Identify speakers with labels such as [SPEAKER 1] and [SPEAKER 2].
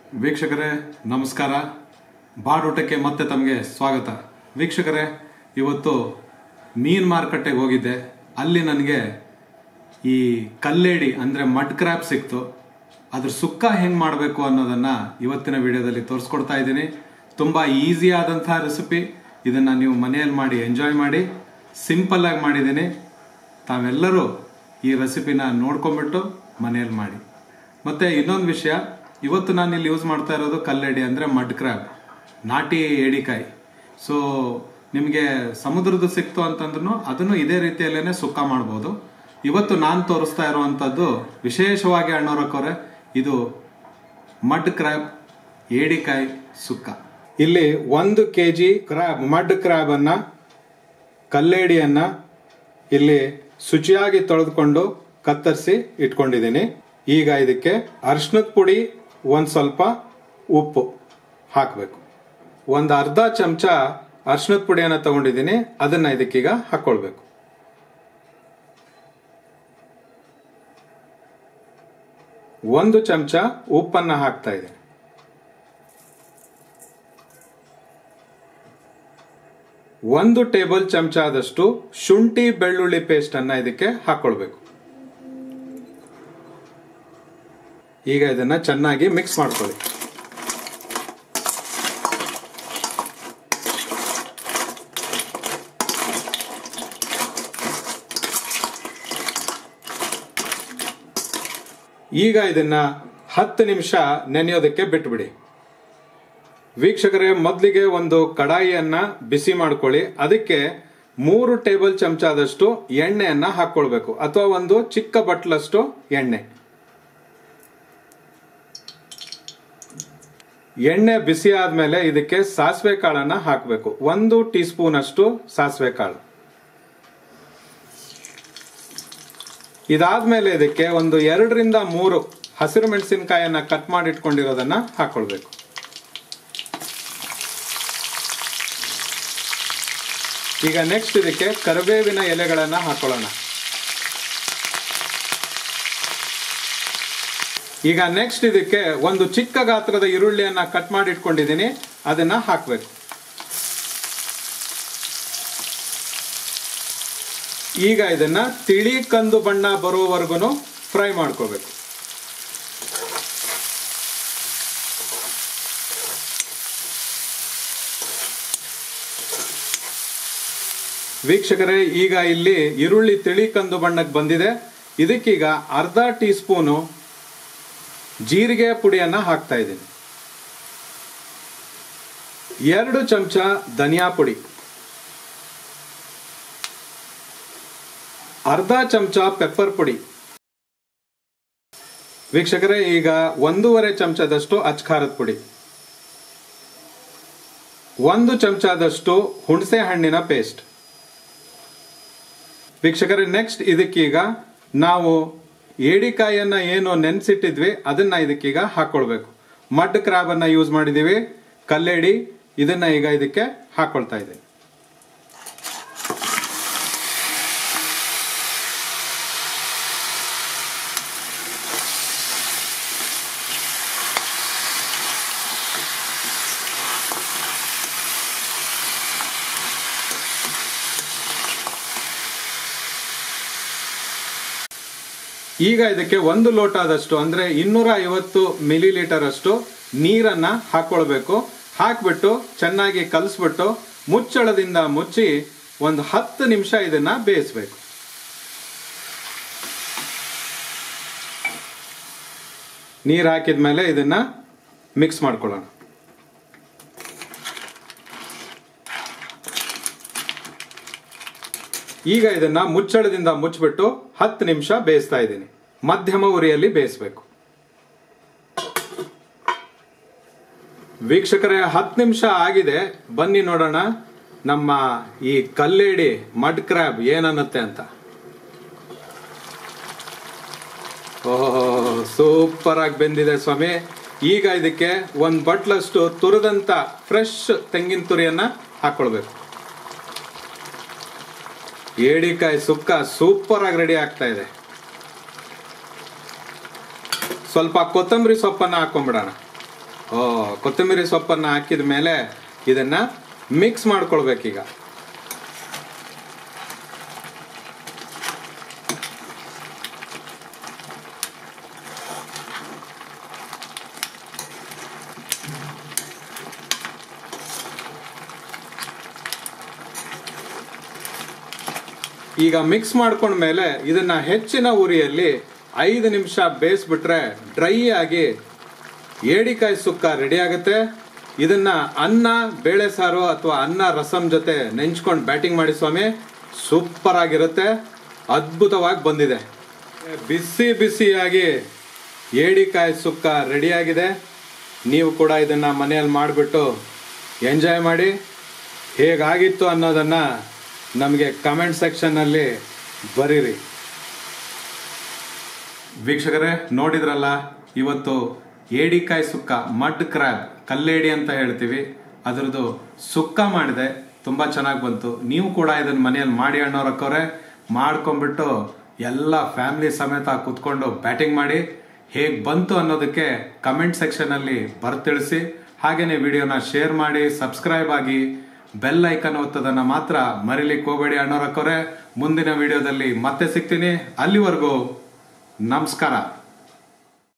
[SPEAKER 1] ವೀಕ್ಷಕರೇ ನಮಸ್ಕಾರ ಬಾಡೂಟಕ್ಕೆ ಮತ್ತೆ ತಮಗೆ ಸ್ವಾಗತ ವೀಕ್ಷಕರೇ ಇವತ್ತು ಮೀನ್ ಮಾರುಕಟ್ಟೆಗೆ ಹೋಗಿದ್ದೆ ಅಲ್ಲಿ ನನಗೆ ಈ ಕಲ್ಲೇಡಿ ಅಂದರೆ ಮಡ್ ಕ್ರ್ಯಾಪ್ ಸಿಕ್ತು ಅದ್ರ ಸುಕ್ಕ ಹೆಂಗೆ ಮಾಡಬೇಕು ಅನ್ನೋದನ್ನ ಇವತ್ತಿನ ವಿಡಿಯೋದಲ್ಲಿ ತೋರಿಸ್ಕೊಡ್ತಾ ಇದ್ದೀನಿ ತುಂಬ ಈಸಿ ಆದಂತಹ ರೆಸಿಪಿ ಇದನ್ನ ನೀವು ಮನೆಯಲ್ಲಿ ಮಾಡಿ ಎಂಜಾಯ್ ಮಾಡಿ ಸಿಂಪಲ್ ಆಗಿ ಮಾಡಿದ್ದೀನಿ ತಾವೆಲ್ಲರೂ ಈ ರೆಸಿಪಿನ ನೋಡ್ಕೊಂಡ್ಬಿಟ್ಟು ಮನೆಯಲ್ಲಿ ಮಾಡಿ ಮತ್ತೆ ಇನ್ನೊಂದು ವಿಷಯ ಇವತ್ತು ನಾನು ಇಲ್ಲಿ ಯೂಸ್ ಮಾಡ್ತಾ ಇರೋದು ಕಲ್ಲೆಡಿ ಅಂದರೆ ಮಡ್ ಕ್ರ್ಯಾಬ್ ನಾಟಿ ಏಡಿಕಾಯಿ ಸೊ ನಿಮಗೆ ಸಮುದ್ರದ ಸಿಕ್ತು ಅಂತಂದ್ರೂ ಅದನ್ನು ಇದೇ ರೀತಿಯಲ್ಲೇನೆ ಸುಕ್ಕ ಮಾಡ್ಬೋದು ಇವತ್ತು ನಾನು ತೋರಿಸ್ತಾ ಇರುವಂಥದ್ದು ವಿಶೇಷವಾಗಿ ಅಣ್ಣವರಕ್ಕವ್ರೆ ಇದು ಮಡ್ ಕ್ರ್ಯಾಬ್ ಏಡಿಕಾಯಿ ಸುಕ್ಕ ಇಲ್ಲಿ ಒಂದು K G crab mud crab ಅನ್ನ ಕಲ್ಲೇಡಿಯನ್ನ ಇಲ್ಲಿ ಶುಚಿಯಾಗಿ ತೊಳೆದುಕೊಂಡು ಕತ್ತರಿಸಿ ಇಟ್ಕೊಂಡಿದ್ದೀನಿ ಈಗ ಇದಕ್ಕೆ ಅರಿಶಿನದ ಪುಡಿ ಒಂದು ಸ್ವಲ್ಪ ಉಪ್ಪು ಹಾಕಬೇಕು ಒಂದು ಅರ್ಧ ಚಮಚ ಅರಿಶಿನದ ಪುಡಿಯನ್ನು ತಗೊಂಡಿದ್ದೀನಿ ಅದನ್ನ ಇದಕ್ಕೀಗ ಹಾಕೊಳ್ಬೇಕು ಒಂದು ಚಮಚ ಉಪ್ಪನ್ನ ಹಾಕ್ತಾ ಇದ್ದೀನಿ ಒಂದು ಟೇಬಲ್ ಚಮಚ ಆದಷ್ಟು ಶುಂಠಿ ಬೆಳ್ಳುಳ್ಳಿ ಪೇಸ್ಟ್ ಅನ್ನ ಇದಕ್ಕೆ ಹಾಕೊಳ್ಬೇಕು ಈಗ ಇದನ್ನ ಚೆನ್ನಾಗಿ ಮಿಕ್ಸ್ ಮಾಡ್ಕೊಳ್ಳಿ ಈಗ ಇದನ್ನ ಹತ್ತು ನಿಮಿಷ ನೆನೆಯೋದಕ್ಕೆ ಬಿಟ್ಬಿಡಿ ವೀಕ್ಷಕರೇ ಮೊದಲಿಗೆ ಒಂದು ಕಡಾಯಿಯನ್ನ ಬಿಸಿ ಮಾಡ್ಕೊಳ್ಳಿ ಅದಕ್ಕೆ ಮೂರು ಟೇಬಲ್ ಚಮಚದಷ್ಟು ಎಣ್ಣೆಯನ್ನ ಹಾಕೊಳ್ಬೇಕು ಅಥವಾ ಒಂದು ಚಿಕ್ಕ ಬಟ್ಲಷ್ಟು ಎಣ್ಣೆ ಎಣ್ಣೆ ಬಿಸಿ ಆದ್ಮೇಲೆ ಇದಕ್ಕೆ ಸಾಸಿವೆ ಕಾಳನ್ನ ಹಾಕಬೇಕು ಒಂದು ಟೀ ಸ್ಪೂನ್ ಅಷ್ಟು ಸಾಸಿವೆ ಕಾಳು ಇದಾದ್ಮೇಲೆ ಇದಕ್ಕೆ ಒಂದು ಎರಡರಿಂದ ಮೂರು ಹಸಿರು ಮೆಣಸಿನಕಾಯನ್ನ ಕಟ್ ಮಾಡಿ ಇಟ್ಕೊಂಡಿರೋದನ್ನ ಹಾಕೊಳ್ಬೇಕು ಈಗ ನೆಕ್ಸ್ಟ್ ಇದಕ್ಕೆ ಕರಿಬೇವಿನ ಎಲೆಗಳನ್ನ ಹಾಕೊಳ್ಳೋಣ ಈಗ ನೆಕ್ಸ್ಟ್ ಇದಕ್ಕೆ ಒಂದು ಚಿಕ್ಕ ಗಾತ್ರದ ಈರುಳ್ಳಿಯನ್ನ ಕಟ್ ಮಾಡಿ ಇಟ್ಕೊಂಡಿದ್ದೀನಿ ಅದನ್ನ ಹಾಕಬೇಕು ಈಗ ಇದನ್ನ ತಿಳಿ ಕಂದು ಬಣ್ಣ ಬರುವವರೆಗೂ ಫ್ರೈ ಮಾಡ್ಕೋಬೇಕು ವೀಕ್ಷಕರೇ ಈಗ ಇಲ್ಲಿ ಈರುಳ್ಳಿ ತಿಳಿ ಕಂದು ಬಣ್ಣಕ್ಕೆ ಬಂದಿದೆ ಇದಕ್ಕೀಗ ಅರ್ಧ ಟೀ ಸ್ಪೂನು ಜೀರಿಗೆ ಪುಡಿಯನ್ನ ಹಾಕ್ತಾ ಇದ್ದೀನಿ ಎರಡು ಚಮಚ ಧನಿಯಾ ಪುಡಿ ಅರ್ಧ ಚಮಚ ಪೆಪ್ಪರ್ ಪುಡಿ ವೀಕ್ಷಕರೇ ಈಗ ಒಂದೂವರೆ ಚಮಚದಷ್ಟು ಅಚ್ಖಾರದ ಪುಡಿ ಒಂದು ಚಮಚದಷ್ಟು ಹುಣಸೆ ಹಣ್ಣಿನ ಪೇಸ್ಟ್ ವೀಕ್ಷಕರೇ ನೆಕ್ಸ್ಟ್ ಇದಕ್ಕೀಗ ನಾವು ಏಡಿಕಾಯನ್ನ ಏನು ನೆನೆಸಿಟ್ಟಿದ್ವಿ ಅದನ್ನ ಇದಕ್ಕೀಗ ಹಾಕೊಳ್ಬೇಕು ಮಡ್ ಕ್ರಾಬ್ ಅನ್ನ ಯೂಸ್ ಮಾಡಿದೀವಿ ಕಲ್ಲೇಡಿ ಇದನ್ನ ಈಗ ಇದಕ್ಕೆ ಹಾಕೊಳ್ತಾ ಇದೆ ಈಗ ಇದಕ್ಕೆ ಒಂದು ಲೋಟದಷ್ಟು ಅಂದ್ರೆ ಇನ್ನೂರ ಐವತ್ತು ಮಿಲಿ ಲೀಟರ್ ಅಷ್ಟು ನೀರನ್ನ ಹಾಕೊಳ್ಬೇಕು ಹಾಕ್ಬಿಟ್ಟು ಚೆನ್ನಾಗಿ ಕಲಸ್ಬಿಟ್ಟು ಮುಚ್ಚಳದಿಂದ ಮುಚ್ಚಿ ಒಂದು ಹತ್ತು ನಿಮಿಷ ಇದನ್ನ ಬೇಯಿಸ್ಬೇಕು ನೀರು ಹಾಕಿದ್ಮೇಲೆ ಇದನ್ನ ಮಿಕ್ಸ್ ಮಾಡ್ಕೊಳ್ಳೋಣ ಈಗ ಇದನ್ನ ಮುಚ್ಚಳದಿಂದ ಮುಚ್ಚಿಬಿಟ್ಟು ಹತ್ತು ನಿಮಿಷ ಬೇಯಿಸ್ತಾ ಇದ್ದೀನಿ ಮಧ್ಯಮ ಉರಿಯಲ್ಲಿ ಬೇಯಿಸಬೇಕು ವೀಕ್ಷಕರೇ ಹತ್ತು ನಿಮಿಷ ಆಗಿದೆ ಬನ್ನಿ ನೋಡೋಣ ನಮ್ಮ ಈ ಕಲ್ಲೇಡಿ ಮಡ್ ಕ್ರ್ಯಾಬ್ ಏನನ್ನತ್ತೆ ಅಂತ ಓಹೋ ಸೂಪರ್ ಆಗಿ ಬೆಂದಿದೆ ಸ್ವಾಮಿ ಈಗ ಇದಕ್ಕೆ ಒಂದು ಬಟ್ಲಷ್ಟು ತುರಿದಂತ ಫ್ರೆಶ್ ತೆಂಗಿನ ತುರಿಯನ್ನ ಹಾಕೊಳ್ಬೇಕು ಏಡಿಕಾಯಿ ಸುಕ್ಕ ಸೂಪರ್ ಆಗಿ ರೆಡಿ ಆಗ್ತಾ ಇದೆ ಸ್ವಲ್ಪ ಕೊತ್ತಂಬರಿ ಸೊಪ್ಪನ್ನ ಹಾಕೊಂಡ್ಬಿಡೋಣ ಆ, ಕೊತ್ತಂಬರಿ ಸೊಪ್ಪನ್ನು ಹಾಕಿದ ಮೇಲೆ ಇದನ್ನ ಮಿಕ್ಸ್ ಮಾಡ್ಕೊಳ್ಬೇಕೀಗ ಈಗ ಮಿಕ್ಸ್ ಮಾಡ್ಕೊಂಡ್ಮೇಲೆ ಇದನ್ನ ಹೆಚ್ಚಿನ ಉರಿಯಲ್ಲಿ ಐದು ನಿಮಿಷ ಬೇಯಿಸ್ಬಿಟ್ರೆ ಡ್ರೈ ಆಗಿ ಏಡಿಕಾಯಿ ಸುಕ್ಕ ರೆಡಿ ಆಗುತ್ತೆ ಇದನ್ನ ಅನ್ನ ಬೇಳೆ ಸಾರು ಅಥವಾ ಅನ್ನ ರಸಂ ಜೊತೆ ನೆಂಚ್ಕೊಂಡು ಬ್ಯಾಟಿಂಗ್ ಮಾಡಿ ಸ್ವಾಮಿ ಸೂಪರ್ ಆಗಿರುತ್ತೆ ಅದ್ಭುತವಾಗಿ ಬಂದಿದೆ ಬಿಸಿ ಬಿಸಿಯಾಗಿ ಏಡಿಕಾಯಿ ಸುಕ್ಕ ರೆಡಿಯಾಗಿದೆ ನೀವು ಕೂಡ ಇದನ್ನ ಮನೆಯಲ್ಲಿ ಮಾಡಿಬಿಟ್ಟು ಎಂಜಾಯ್ ಮಾಡಿ ಹೇಗಾಗಿತ್ತು ಅನ್ನೋದನ್ನ ನಮಗೆ ಕಮೆಂಟ್ ಸೆಕ್ಷನ್ನಲ್ಲಿ ಬರೀರಿ ವೀಕ್ಷಕರೇ ನೋಡಿದ್ರಲ್ಲ ಇವತ್ತು ಏಡಿಕಾಯಿ ಸುಕ್ಕ ಮಡ್ ಕ್ರ್ಯಾಬ್ ಕಲ್ಲೇಡಿ ಅಂತ ಹೇಳ್ತೀವಿ ಅದರದ್ದು ಸುಕ್ಕ ಮಾಡಿದೆ ತುಂಬಾ ಚೆನ್ನಾಗಿ ಬಂತು ನೀವು ಕೂಡ ಇದನ್ನ ಮನೆಯಲ್ಲಿ ಮಾಡಿ ಅಣ್ಣವ್ರಕ್ಕವ್ರೆ ಮಾಡ್ಕೊಂಡ್ಬಿಟ್ಟು ಎಲ್ಲ ಫ್ಯಾಮಿಲಿ ಸಮೇತ ಕುತ್ಕೊಂಡು ಬ್ಯಾಟಿಂಗ್ ಮಾಡಿ ಹೇಗೆ ಬಂತು ಅನ್ನೋದಕ್ಕೆ ಕಮೆಂಟ್ ಸೆಕ್ಷನಲ್ಲಿ ಬರ್ತಿಳಿಸಿ ಹಾಗೇನೆ ವಿಡಿಯೋನ ಶೇರ್ ಮಾಡಿ ಸಬ್ಸ್ಕ್ರೈಬ್ ಆಗಿ ಬೆಲ್ ಐಕನ್ ಒತ್ತೋದನ್ನ ಮಾತ್ರ ಮರಿಲಿಕ್ಕೆ ಹೋಗಬೇಡಿ ಅಣ್ಣವ್ರಕ್ಕವ್ರೆ ಮುಂದಿನ ವಿಡಿಯೋದಲ್ಲಿ ಮತ್ತೆ ಸಿಗ್ತೀನಿ ಅಲ್ಲಿವರೆಗೂ ನಮಸ್ಕಾರ